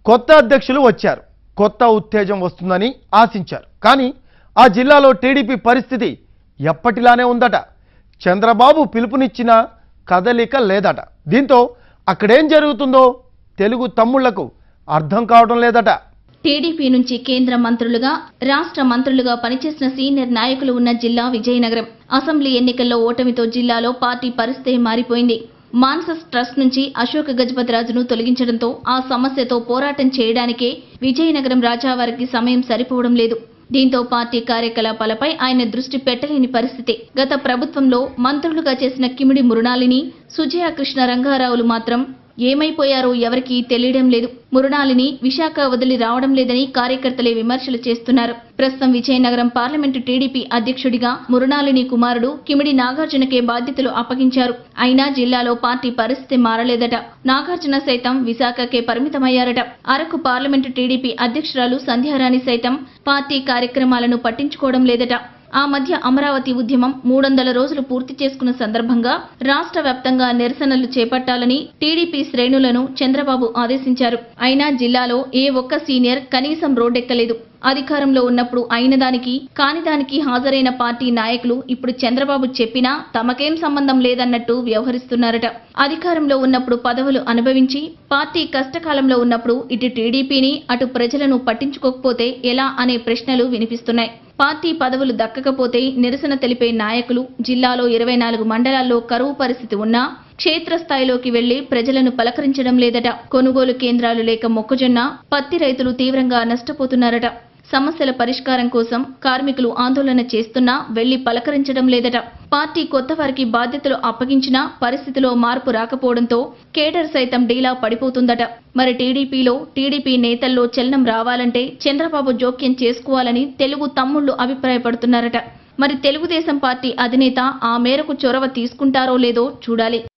కొత్త అధ్యక్షులు వచ్చారు కొత్త ఉత్తేజం వస్తుందని ఆశించారు కానీ ఆ జిల్లాలో టీడీపీ పరిస్థితి ఎప్పటిలానే ఉందట చంద్రబాబు పిలుపునిచ్చిన కదలిక లేదట దీంతో అక్కడేం జరుగుతుందో తెలుగు తమ్ముళ్లకు అర్థం కావడం లేదట టీడీపీ నుంచి కేంద్ర మంత్రులుగా రాష్ట్ర మంత్రులుగా పనిచేసిన సీనియర్ నాయకులు ఉన్న జిల్లా విజయనగరం అసెంబ్లీ ఎన్నికల్లో ఓటమితో జిల్లాలో పార్టీ పరిస్థితి మారిపోయింది మాన్సస్ ట్రస్ట్ నుంచి అశోక్ గజపతిరాజును తొలగించడంతో ఆ సమస్యతో పోరాటం చేయడానికే విజయనగరం రాజావారికి సమయం సరిపోవడం లేదు దీంతో పార్టీ కార్యకలాపాలపై ఆయన దృష్టి పెట్టలేని పరిస్థితి గత ప్రభుత్వంలో మంత్రులుగా చేసిన కిమిడి మురుణాలిని సుజయ కృష్ణ రంగారావులు మాత్రం ఏమైపోయారో ఎవరికీ తెలియడం లేదు మురుణాలిని విశాఖ వదిలి రావడం లేదని కార్యకర్తలే విమర్శలు చేస్తున్నారు ప్రస్తుతం విజయనగరం పార్లమెంటు టీడీపీ అధ్యక్షుడిగా మురుణాలిని కుమారుడు కిమిడి నాగార్జునకే బాధ్యతలు అప్పగించారు అయినా జిల్లాలో పార్టీ పరిస్థితి మారలేదట నాగార్జున సైతం విశాఖకే పరిమితమయ్యారట అరకు పార్లమెంటు టీడీపీ అధ్యక్షురాలు సంధ్యారాణి సైతం పార్టీ కార్యక్రమాలను పట్టించుకోవడం లేదట ఆ మధ్య అమరావతి ఉద్యమం మూడొందల రోజులు పూర్తి చేసుకున్న సందర్భంగా రాష్ట్ర వ్యాప్తంగా నిరసనలు చేపట్టాలని టీడీపీ శ్రేణులను చంద్రబాబు ఆదేశించారు అయినా జిల్లాలో ఏ ఒక్క సీనియర్ కనీసం రోడ్డెక్కలేదు అధికారంలో ఉన్నప్పుడు అయిన దానికి కాని దానికి హాజరైన పార్టీ నాయకులు ఇప్పుడు చంద్రబాబు చెప్పినా తమకేం సంబంధం లేదన్నట్టు వ్యవహరిస్తున్నారట అధికారంలో ఉన్నప్పుడు పదవులు అనుభవించి పార్టీ కష్టకాలంలో ఉన్నప్పుడు ఇటు టీడీపీని అటు ప్రజలను పట్టించుకోకపోతే ఎలా అనే ప్రశ్నలు వినిపిస్తున్నాయి పార్టీ పదవులు దక్కకపోతే నిరసన తెలిపే నాయకులు జిల్లాలో ఇరవై నాలుగు మండలాల్లో కరువు పరిస్థితి ఉన్నా క్షేత్రస్థాయిలోకి వెళ్లి ప్రజలను పలకరించడం లేదట కొనుగోలు కేంద్రాలు లేక మొక్కజొన్న పత్తి రైతులు తీవ్రంగా నష్టపోతున్నారట సమస్యల పరిష్కారం కోసం కార్మికులు ఆందోళన చేస్తున్నా వెళ్లి పలకరించడం లేదట పార్టీ కొత్త వారికి బాధ్యతలు అప్పగించినా పరిస్థితిలో మార్పు రాకపోవడంతో కేడర్ సైతం డీలా పడిపోతుందట మరి టీడీపీలో టీడీపీ నేతల్లో చలనం రావాలంటే చంద్రబాబు జోక్యం చేసుకోవాలని తెలుగు తమ్ముళ్లు అభిప్రాయపడుతున్నారట మరి తెలుగుదేశం పార్టీ అధినేత ఆ మేరకు చొరవ తీసుకుంటారో లేదో చూడాలి